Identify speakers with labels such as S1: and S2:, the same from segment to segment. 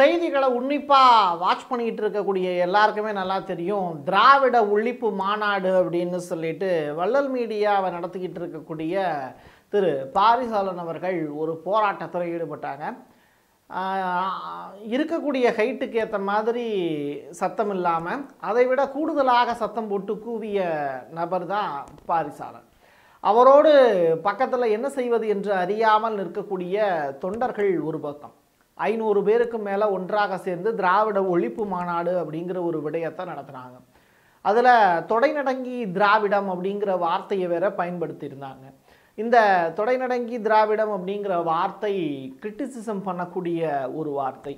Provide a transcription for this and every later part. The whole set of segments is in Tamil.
S1: செய்திகளை உன்னிப்பாக வாட்ச் பண்ணிக்கிட்டு இருக்கக்கூடிய எல்லாருக்குமே நல்லா தெரியும் திராவிட ஒழிப்பு மாநாடு அப்படின்னு சொல்லிட்டு வள்ளல் மீடியாவை நடத்திக்கிட்டு இருக்கக்கூடிய திரு பாரிசாலன் அவர்கள் ஒரு போராட்டத்தில் ஈடுபட்டாங்க ஆஹ் இருக்கக்கூடிய ஹைட்டுக்கு ஏற்ற மாதிரி சத்தம் இல்லாமல் அதை விட கூடுதலாக சத்தம் போட்டு கூவிய நபர் தான் பாரிசாலன் அவரோடு பக்கத்தில் என்ன செய்வது என்று அறியாமல் நிற்கக்கூடிய தொண்டர்கள் ஒரு பக்கம் ஐநூறு பேருக்கு மேலே ஒன்றாக சேர்ந்து திராவிட ஒழிப்பு மாநாடு அப்படிங்கிற ஒரு விடயத்தை நடத்துனாங்க அதில் தொடைநடங்கி திராவிடம் அப்படிங்கிற வார்த்தையை வேற பயன்படுத்தியிருந்தாங்க இந்த தொடைநடங்கி திராவிடம் அப்படிங்கிற வார்த்தை கிரிட்டிசிசம் பண்ணக்கூடிய ஒரு வார்த்தை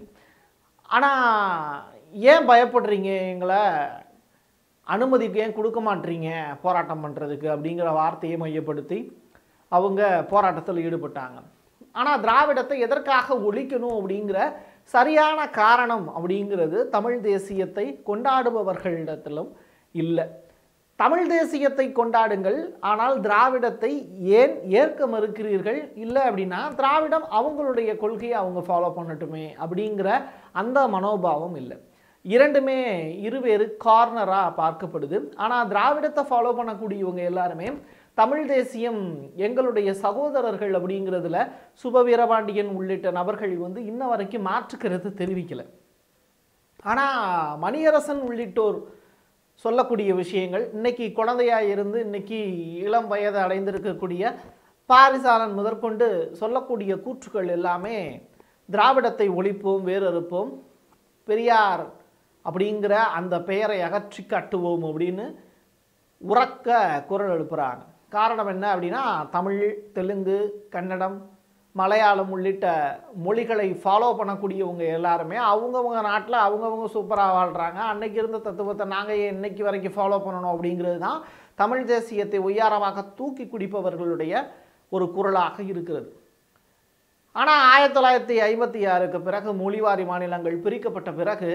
S1: ஆனால் ஏன் பயப்படுறீங்க எங்களை அனுமதிக்கு ஏன் கொடுக்க மாட்டீங்க போராட்டம் பண்ணுறதுக்கு அப்படிங்கிற வார்த்தையை மையப்படுத்தி அவங்க போராட்டத்தில் ஈடுபட்டாங்க ஆனால் திராவிடத்தை எதற்காக ஒழிக்கணும் அப்படிங்கிற சரியான காரணம் அப்படிங்கிறது தமிழ் தேசியத்தை கொண்டாடுபவர்களிடத்திலும் இல்லை தமிழ் தேசியத்தை கொண்டாடுங்கள் ஆனால் திராவிடத்தை ஏன் ஏற்க மறுக்கிறீர்கள் இல்லை அப்படின்னா திராவிடம் அவங்களுடைய கொள்கையை அவங்க ஃபாலோ பண்ணட்டுமே அப்படிங்கிற அந்த மனோபாவம் இல்லை இரண்டுமே இருவேறு கார்னராக பார்க்கப்படுது ஆனால் திராவிடத்தை ஃபாலோ பண்ணக்கூடியவங்க எல்லாருமே தமிழ் தேசியம் எங்களுடைய சகோதரர்கள் அப்படிங்கிறதுல சுப வீரபாண்டியன் உள்ளிட்ட நபர்கள் வந்து இன்ன வரைக்கும் மாற்றுக்கிறது தெரிவிக்கலை ஆனால் மணியரசன் உள்ளிட்டோர் சொல்லக்கூடிய விஷயங்கள் இன்னைக்கு குழந்தையாக இருந்து இன்னைக்கு இளம் வயது அடைந்திருக்கக்கூடிய பாரிசாலன் முதற்கொண்டு சொல்லக்கூடிய கூற்றுக்கள் எல்லாமே திராவிடத்தை ஒழிப்போம் வேறறுப்போம் பெரியார் அப்படிங்கிற அந்த பெயரை அகற்றி காட்டுவோம் அப்படின்னு உறக்க குரல் எழுப்புறாங்க காரணம் என்ன அப்படின்னா தமிழ் தெலுங்கு கன்னடம் மலையாளம் உள்ளிட்ட மொழிகளை ஃபாலோ பண்ணக்கூடியவங்க எல்லாருமே அவங்கவுங்க நாட்டில் அவங்கவுங்க சூப்பராக வாழ்கிறாங்க அன்னைக்கு இருந்த தத்துவத்தை நாங்கள் ஏன் இன்னைக்கு வரைக்கும் ஃபாலோ பண்ணணும் அப்படிங்கிறது தான் தமிழ் தேசியத்தை ஒய்யாரமாக தூக்கி குடிப்பவர்களுடைய ஒரு குரலாக இருக்கிறது ஆனால் ஆயிரத்தி தொள்ளாயிரத்தி ஐம்பத்தி ஆறுக்கு பிறகு மொழிவாரி மாநிலங்கள் பிரிக்கப்பட்ட பிறகு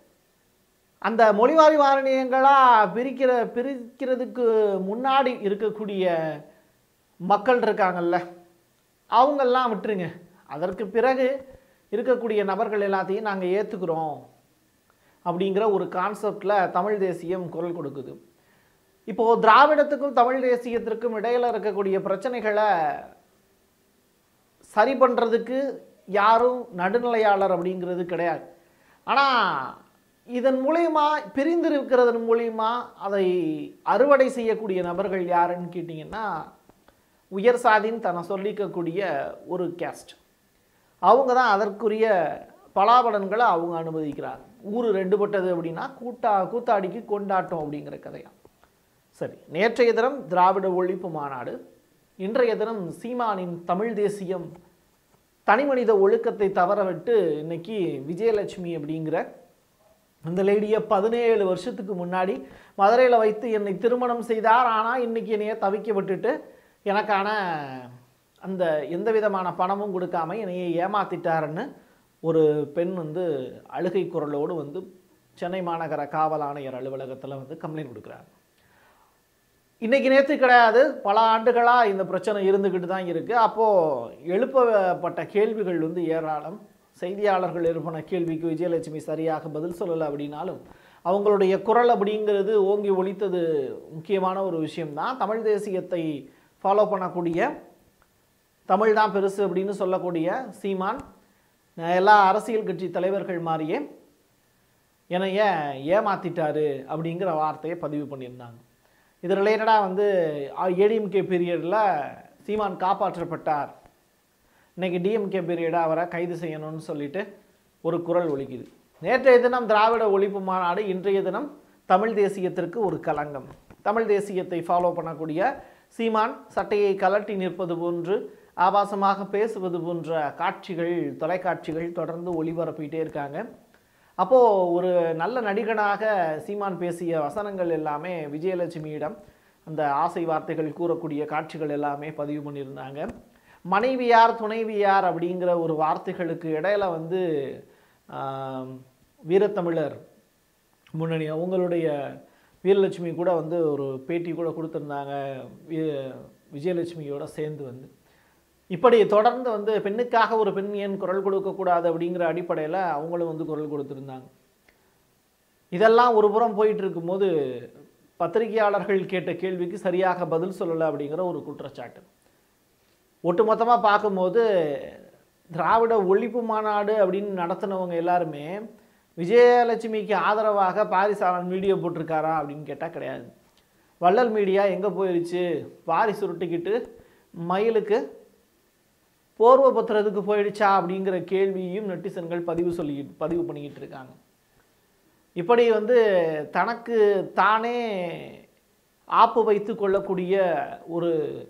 S1: அந்த மொழிவாரி மானியங்களாக பிரிக்கிற பிரிக்கிறதுக்கு முன்னாடி இருக்கக்கூடிய மக்கள் இருக்காங்கல்ல அவங்கெல்லாம் விட்டுருங்க அதற்கு பிறகு இருக்கக்கூடிய நபர்கள் எல்லாத்தையும் நாங்கள் ஏற்றுக்கிறோம் அப்படிங்கிற ஒரு கான்செப்டில் தமிழ் தேசியம் குரல் கொடுக்குது இப்போது திராவிடத்துக்கும் தமிழ் தேசியத்திற்கும் இடையில் இருக்கக்கூடிய பிரச்சனைகளை சரி பண்ணுறதுக்கு யாரும் நடுநிலையாளர் அப்படிங்கிறது கிடையாது ஆனால் இதன் மூலயமா பிரிந்திருக்கிறதன் மூலியமா அதை அறுவடை செய்யக்கூடிய நபர்கள் யாருன்னு கேட்டிங்கன்னா உயர் சாதின்னு தன்னை சொல்லிக்கக்கூடிய ஒரு கேஸ்ட் அவங்க தான் அதற்குரிய பலாபலன்களை அவங்க அனுமதிக்கிறாங்க ஊர் ரெண்டுபட்டது அப்படின்னா கூட்டா கூத்தாடிக்கு கொண்டாட்டம் அப்படிங்கிற கதையா சரி நேற்றைய தினம் திராவிட ஒழிப்பு மாநாடு இன்றைய தினம் சீமானின் தமிழ் தேசியம் தனிமனித ஒழுக்கத்தை தவறவிட்டு இன்னைக்கு விஜயலட்சுமி அப்படிங்கிற அந்த லேடியை பதினேழு வருஷத்துக்கு முன்னாடி மதுரையில் வைத்து என்னை திருமணம் செய்தார் ஆனால் இன்னைக்கு என்னைய தவிக்க விட்டுட்டு எனக்கான அந்த எந்த விதமான பணமும் கொடுக்காம என்னைய ஏமாத்திட்டாருன்னு ஒரு பெண் வந்து அழுகை குரலோடு வந்து சென்னை மாநகர காவல் ஆணையர் அலுவலகத்தில் வந்து கம்ப்ளைண்ட் கொடுக்குறாங்க இன்னைக்கு நேற்று கிடையாது பல ஆண்டுகளாக இந்த பிரச்சனை இருந்துக்கிட்டு தான் இருக்குது அப்போது எழுப்பப்பட்ட கேள்விகள் வந்து ஏராளம் செய்தியாளர்கள் எழுப்பின கேள்விக்கு விஜயலட்சுமி சரியாக பதில் சொல்லலை அப்படின்னாலும் அவங்களுடைய குரல் அப்படிங்கிறது ஓங்கி ஒலித்தது முக்கியமான ஒரு விஷயம்தான் தமிழ் தேசியத்தை ஃபாலோ பண்ணக்கூடிய தமிழ் தான் பெருசு அப்படின்னு சொல்லக்கூடிய சீமான் எல்லா அரசியல் கட்சி தலைவர்கள் மாதிரியே என்னைய ஏமாத்திட்டாரு அப்படிங்கிற வார்த்தையை பதிவு பண்ணியிருந்தாங்க இது ரிலேட்டடாக வந்து ஏடிஎம்கே பீரியடில் சீமான் காப்பாற்றப்பட்டார் இன்னைக்கு டிஎம்கே பீரியடாக அவரை கைது செய்யணும்னு சொல்லிட்டு ஒரு குரல் ஒலிக்குது நேற்றைய தினம் திராவிட ஒழிப்பு மாநாடு இன்றைய தினம் தமிழ் தேசியத்திற்கு ஒரு களங்கம் தமிழ் தேசியத்தை ஃபாலோ பண்ணக்கூடிய சீமான் சட்டையை கலட்டி நிற்பது போன்று ஆபாசமாக பேசுவது போன்ற காட்சிகள் தொலைக்காட்சிகள் தொடர்ந்து ஒளிபரப்பிட்டே இருக்காங்க அப்போது ஒரு நல்ல நடிகனாக சீமான் பேசிய வசனங்கள் எல்லாமே விஜயலட்சுமியிடம் அந்த ஆசை வார்த்தைகள் கூறக்கூடிய காட்சிகள் எல்லாமே பதிவு பண்ணியிருந்தாங்க மனைவியார் துணைவியார் அப்படிங்கிற ஒரு வார்த்தைகளுக்கு இடையில வந்து ஆம், வீரத்தமிழர் முன்னணி அவங்களுடைய வீரலட்சுமி கூட வந்து ஒரு பேட்டி கூட கொடுத்துருந்தாங்க வி- விஜயலட்சுமியோட சேர்ந்து வந்து இப்படி தொடர்ந்து வந்து பெண்ணுக்காக ஒரு பெண் ஏன் குரல் கொடுக்கக்கூடாது அப்படிங்கிற அடிப்படையில் அவங்களும் வந்து குரல் கொடுத்துருந்தாங்க இதெல்லாம் ஒரு புறம் போயிட்டு இருக்கும்போது பத்திரிகையாளர்கள் கேட்ட கேள்விக்கு சரியாக பதில் சொல்லலை அப்படிங்கிற ஒரு குற்றச்சாட்டு ஒட்டுமொத்தமாக பார்க்கும்போது திராவிட ஒழிப்பு மாநாடு அப்படின்னு நடத்தினவங்க எல்லாருமே விஜயலட்சுமிக்கு ஆதரவாக பாரிசாலன் வீடியோ போட்டிருக்காரா அப்படின்னு கேட்டால் கிடையாது வள்ளல் மீடியா எங்கே போயிடுச்சு பாரி சுருட்டிக்கிட்டு மயிலுக்கு போர்வை பத்துறதுக்கு போயிடுச்சா அப்படிங்கிற கேள்வியும் நெட்டிசன்கள் பதிவு சொல்லி பதிவு பண்ணிக்கிட்டு இருக்காங்க இப்படி வந்து தனக்கு தானே ஆப்பு வைத்து கொள்ளக்கூடிய ஒரு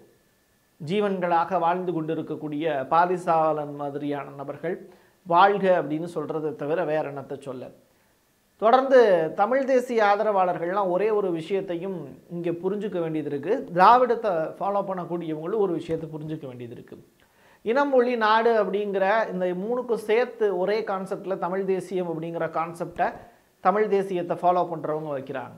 S1: ஜீவன்களாக வாழ்ந்து கொண்டிருக்கக்கூடிய பாரிசாலன் மாதிரியான நபர்கள் வாழ்க அப்படின்னு சொல்கிறத தவிர வேற என்னத்தை சொல்ல தொடர்ந்து தமிழ் தேசிய ஆதரவாளர்கள்லாம் ஒரே ஒரு விஷயத்தையும் இங்கே புரிஞ்சுக்க வேண்டியது இருக்குது திராவிடத்தை ஃபாலோ பண்ணக்கூடியவங்களும் ஒரு விஷயத்தை புரிஞ்சுக்க வேண்டியது இருக்குது இனம் மொழி நாடு அப்படிங்கிற இந்த மூணுக்கும் சேர்த்து ஒரே கான்செப்டில் தமிழ் தேசியம் அப்படிங்கிற கான்செப்டை தமிழ் தேசியத்தை ஃபாலோ பண்ணுறவங்க வைக்கிறாங்க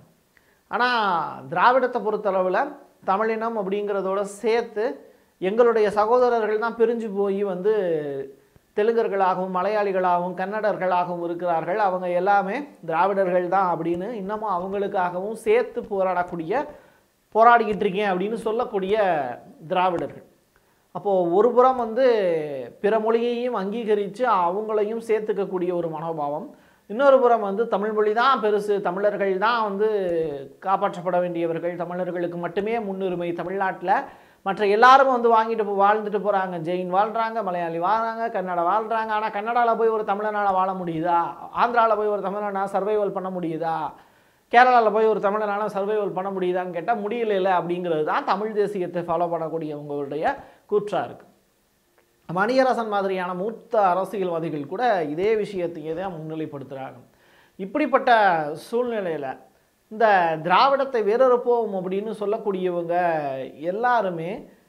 S1: ஆனால் திராவிடத்தை பொறுத்தளவில் தமிழினம் அப்படிங்கிறதோட சேர்த்து எங்களுடைய சகோதரர்கள் தான் பிரிஞ்சு போய் வந்து தெலுங்கர்களாகவும் மலையாளிகளாகவும் கன்னடர்களாகவும் இருக்கிறார்கள் அவங்க எல்லாமே திராவிடர்கள் தான் அப்படின்னு இன்னமும் அவங்களுக்காகவும் சேர்த்து போராடக்கூடிய போராடிக்கிட்டு இருக்கேன் அப்படின்னு சொல்லக்கூடிய திராவிடர்கள் அப்போது ஒரு புறம் வந்து பிற மொழியையும் அங்கீகரித்து அவங்களையும் சேர்த்துக்கக்கூடிய ஒரு மனோபாவம் இன்னொரு புறம் வந்து தமிழ் மொழி தான் பெருசு தமிழர்கள் தான் வந்து காப்பாற்றப்பட வேண்டியவர்கள் தமிழர்களுக்கு மட்டுமே முன்னுரிமை தமிழ்நாட்டில் மற்ற எல்லாரும் வந்து வாங்கிட்டு போ- வாழ்ந்துட்டு போகிறாங்க ஜெயின் வாழ்கிறாங்க மலையாளி வாழ்கிறாங்க கன்னடா வாழ்கிறாங்க ஆனால் கன்னடாவில் போய் ஒரு தமிழனால் வாழ முடியுதா ஆந்திராவில் போய் ஒரு தமிழனால் சர்வைவல் பண்ண முடியுதா கேரளாவில் போய் ஒரு தமிழனால சர்வைவல் பண்ண முடியுதான்னு கேட்டால் முடியல அப்படிங்கிறது தான் தமிழ் தேசியத்தை ஃபாலோ பண்ணக்கூடியவங்களுடைய கூற்றாக இருக்குது மணியரசன் மாதிரியான மூத்த அரசியல்வாதிகள் கூட இதே விஷயத்தையே தான் முன்னிலைப்படுத்துகிறாங்க இப்படிப்பட்ட சூழ்நிலையில் இந்த திராவிடத்தை வேறறுப்போம் அப்படின்னு சொல்லக்கூடியவங்க எல்லாருமே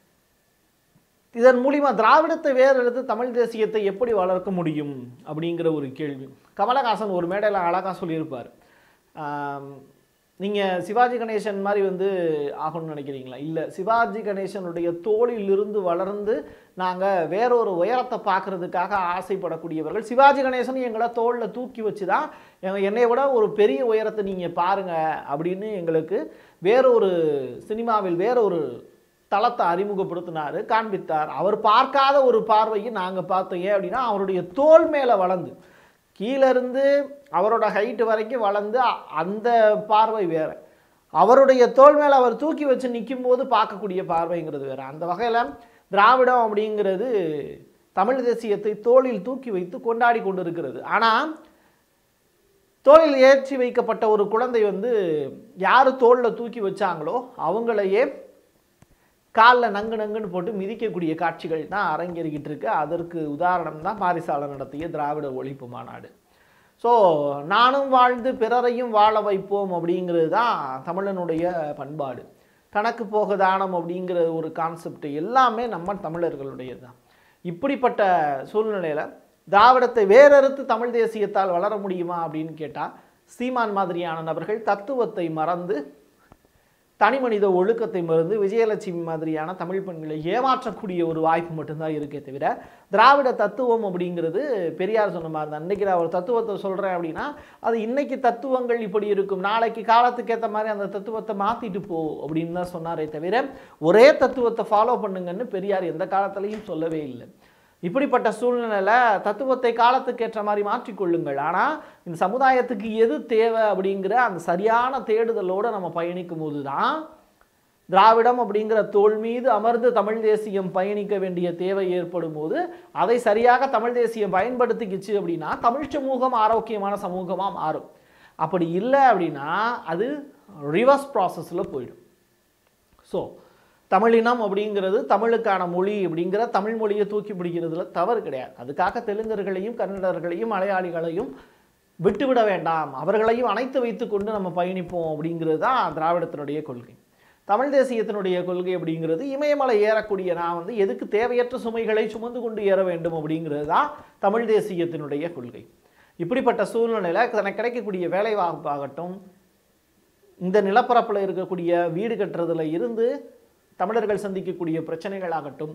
S1: இதன் மூலிமா திராவிடத்தை வேறெடுத்து தமிழ் தேசியத்தை எப்படி வளர்க்க முடியும் அப்படிங்கிற ஒரு கேள்வி கமலஹாசன் ஒரு மேடையில் அழகாக சொல்லியிருப்பார் நீங்கள் சிவாஜி கணேசன் மாதிரி வந்து ஆகணும்னு நினைக்கிறீங்களா இல்லை சிவாஜி கணேசனுடைய தோளிலிருந்து வளர்ந்து நாங்கள் வேறொரு உயரத்தை பார்க்கறதுக்காக ஆசைப்படக்கூடியவர்கள் சிவாஜி கணேசன் எங்களை தோளில் தூக்கி வச்சு தான் எங்க- என்னை விட ஒரு பெரிய உயரத்தை நீங்கள் பாருங்க அப்படின்னு எங்களுக்கு வேறொரு சினிமாவில் வேறொரு தளத்தை அறிமுகப்படுத்தினார் காண்பித்தார் அவர் பார்க்காத ஒரு பார்வையை நாங்கள் பார்த்தோம் ஏன் அப்படின்னா அவருடைய தோல் மேலே வளர்ந்து கீழே இருந்து அவரோட ஹைட் வரைக்கும் வளர்ந்து அ- அந்த பார்வை வேற அவருடைய தோல் மேலே அவர் தூக்கி வச்சு நிற்கும் போது பார்க்கக்கூடிய பார்வைங்கிறது வேற அந்த வகையில் திராவிடம் அப்படிங்கிறது தமிழ் தேசியத்தை தோளில் தூக்கி வைத்து கொண்டாடி கொண்டிருக்கிறது ஆனால் தோளில் ஏற்றி வைக்கப்பட்ட ஒரு குழந்தை வந்து யார் தோளில் தூக்கி வச்சாங்களோ அவங்களையே காலில் நங்கு நங்குன்னு போட்டு மிதிக்கக்கூடிய காட்சிகள் தான் அரங்கேறிக்கிட்டு இருக்கு அதற்கு உதாரணம் தான் பாரிசாலன் நடத்திய திராவிட ஒழிப்பு மாநாடு ஸோ நானும் வாழ்ந்து பிறரையும் வாழ வைப்போம் அப்படிங்கிறது தான் தமிழனுடைய பண்பாடு கணக்கு போக தானம் அப்படிங்கிற ஒரு கான்செப்ட் எல்லாமே நம்ம தமிழர்களுடையது தான் இப்படிப்பட்ட சூழ்நிலையில் திராவிடத்தை வேறறுத்து தமிழ் தேசியத்தால் வளர முடியுமா அப்படின்னு கேட்டால் சீமான் மாதிரியான நபர்கள் தத்துவத்தை மறந்து தனி மனித ஒழுக்கத்தை மறந்து விஜயலட்சுமி மாதிரியான தமிழ் பெண்களை ஏமாற்றக்கூடிய ஒரு வாய்ப்பு மட்டும்தான் இருக்கே தவிர திராவிட தத்துவம் அப்படிங்கிறது பெரியார் சொன்ன மாதிரி தான் இன்னைக்கு நான் ஒரு தத்துவத்தை சொல்கிறேன் அப்படின்னா அது இன்னைக்கு தத்துவங்கள் இப்படி இருக்கும் நாளைக்கு காலத்துக்கு ஏற்ற மாதிரி அந்த தத்துவத்தை மாற்றிட்டு போ அப்படின்னு தான் சொன்னாரே தவிர ஒரே தத்துவத்தை ஃபாலோ பண்ணுங்கன்னு பெரியார் எந்த காலத்துலையும் சொல்லவே இல்லை இப்படிப்பட்ட சூழ்நிலையில் தத்துவத்தை காலத்துக்கு ஏற்ற மாதிரி மாற்றிக்கொள்ளுங்கள் ஆனால் இந்த சமுதாயத்துக்கு எது தேவை அப்படிங்கிற அந்த சரியான தேடுதலோடு நம்ம பயணிக்கும் போது தான் திராவிடம் அப்படிங்கிற தோல் மீது அமர்ந்து தமிழ் தேசியம் பயணிக்க வேண்டிய தேவை ஏற்படும் போது அதை சரியாக தமிழ் தேசியம் பயன்படுத்திக்கிச்சு அப்படின்னா தமிழ் சமூகம் ஆரோக்கியமான சமூகமாக மாறும் அப்படி இல்லை அப்படின்னா அது ரிவர்ஸ் ப்ராசஸில் போயிடும் ஸோ தமிழினம் அப்படிங்கிறது தமிழுக்கான மொழி அப்படிங்கிற தமிழ் மொழியை தூக்கி பிடிக்கிறதுல தவறு கிடையாது அதுக்காக தெலுங்கர்களையும் கன்னடர்களையும் மலையாளிகளையும் விட்டுவிட வேண்டாம் அவர்களையும் அணைத்து வைத்துக்கொண்டு நம்ம பயணிப்போம் அப்படிங்கிறது தான் திராவிடத்தினுடைய கொள்கை தமிழ் தேசியத்தினுடைய கொள்கை அப்படிங்கிறது இமயமலை ஏறக்கூடிய நான் வந்து எதுக்கு தேவையற்ற சுமைகளை சுமந்து கொண்டு ஏற வேண்டும் அப்படிங்கிறது தான் தமிழ் தேசியத்தினுடைய கொள்கை இப்படிப்பட்ட சூழ்நிலையில் தனக்கு கிடைக்கக்கூடிய வேலை வாய்ப்பாகட்டும் இந்த நிலப்பரப்பில் இருக்கக்கூடிய வீடு கட்டுறதுல இருந்து தமிழர்கள் சந்திக்கக்கூடிய பிரச்சனைகளாகட்டும்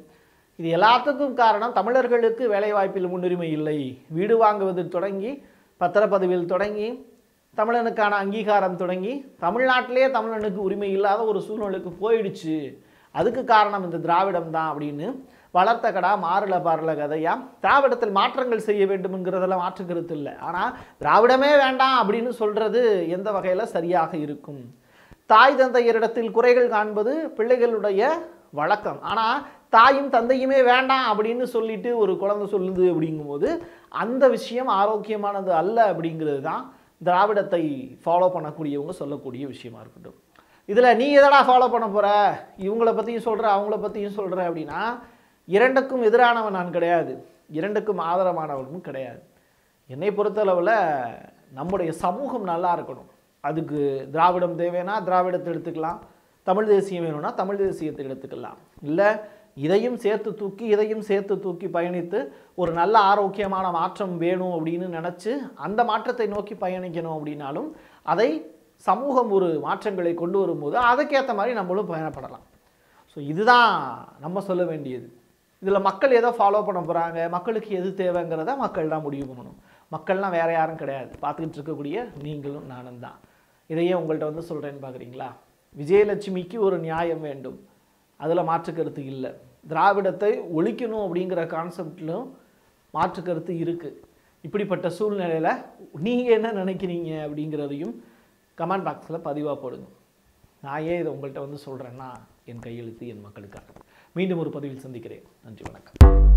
S1: இது எல்லாத்துக்கும் காரணம் தமிழர்களுக்கு வேலைவாய்ப்பில் முன்னுரிமை இல்லை வீடு வாங்குவதில் தொடங்கி பத்திரப்பதிவில் தொடங்கி தமிழனுக்கான அங்கீகாரம் தொடங்கி தமிழ்நாட்டிலே தமிழனுக்கு உரிமை இல்லாத ஒரு சூழ்நிலைக்கு போயிடுச்சு அதுக்கு காரணம் இந்த திராவிடம் தான் அப்படின்னு வளர்த்த கடா மாறுல பாருல கதையா திராவிடத்தில் மாற்றங்கள் செய்ய வேண்டும்ங்கிறதெல்லாம் மாற்று கருத்து இல்லை ஆனால் திராவிடமே வேண்டாம் அப்படின்னு சொல்றது எந்த வகையில் சரியாக இருக்கும் தாய் தந்தையரிடத்தில் குறைகள் காண்பது பிள்ளைகளுடைய வழக்கம் ஆனால் தாயும் தந்தையுமே வேண்டாம் அப்படின்னு சொல்லிட்டு ஒரு குழந்தை சொல்லுது அப்படிங்கும்போது அந்த விஷயம் ஆரோக்கியமானது அல்ல அப்படிங்கிறது தான் திராவிடத்தை ஃபாலோ பண்ணக்கூடியவங்க சொல்லக்கூடிய விஷயமா இருக்கட்டும் இதில் நீ எதடா ஃபாலோ பண்ண போற இவங்கள பற்றியும் சொல்கிற அவங்கள பற்றியும் சொல்கிற அப்படின்னா இரண்டுக்கும் எதிரானவன் நான் கிடையாது இரண்டுக்கும் ஆதரவானவனும் கிடையாது என்னை பொறுத்தளவில் நம்முடைய சமூகம் நல்லா இருக்கணும் அதுக்கு திராவிடம் தேவைன்னா திராவிடத்தை எடுத்துக்கலாம் தமிழ் தேசியம் வேணும்னா தமிழ் தேசியத்தை எடுத்துக்கலாம் இல்லை இதையும் சேர்த்து தூக்கி இதையும் சேர்த்து தூக்கி பயணித்து ஒரு நல்ல ஆரோக்கியமான மாற்றம் வேணும் அப்படின்னு நினச்சி அந்த மாற்றத்தை நோக்கி பயணிக்கணும் அப்படின்னாலும் அதை சமூகம் ஒரு மாற்றங்களை கொண்டு வரும்போது அதுக்கேற்ற மாதிரி நம்மளும் பயணப்படலாம் ஸோ இதுதான் நம்ம சொல்ல வேண்டியது இதில் மக்கள் எதை ஃபாலோ பண்ண போகிறாங்க மக்களுக்கு எது தேவைங்கிறத மக்கள் தான் முடிவு பண்ணணும் மக்கள்லாம் வேற யாரும் கிடையாது பார்த்துக்கிட்டு இருக்கக்கூடிய நீங்களும் நானும் தான் இதையே உங்கள்கிட்ட வந்து சொல்கிறேன்னு பார்க்குறீங்களா விஜயலட்சுமிக்கு ஒரு நியாயம் வேண்டும் அதில் மாற்று கருத்து இல்லை திராவிடத்தை ஒழிக்கணும் அப்படிங்கிற கான்செப்ட்லும் மாற்று கருத்து இருக்குது இப்படிப்பட்ட சூழ்நிலையில் நீங்கள் என்ன நினைக்கிறீங்க அப்படிங்கிறதையும் கமெண்ட் பாக்ஸில் பதிவாக போடுங்க நான் ஏன் இதை உங்கள்கிட்ட வந்து சொல்கிறேன்னா என் கையெழுத்து என் மக்களுக்காக மீண்டும் ஒரு பதிவில் சந்திக்கிறேன் நன்றி வணக்கம்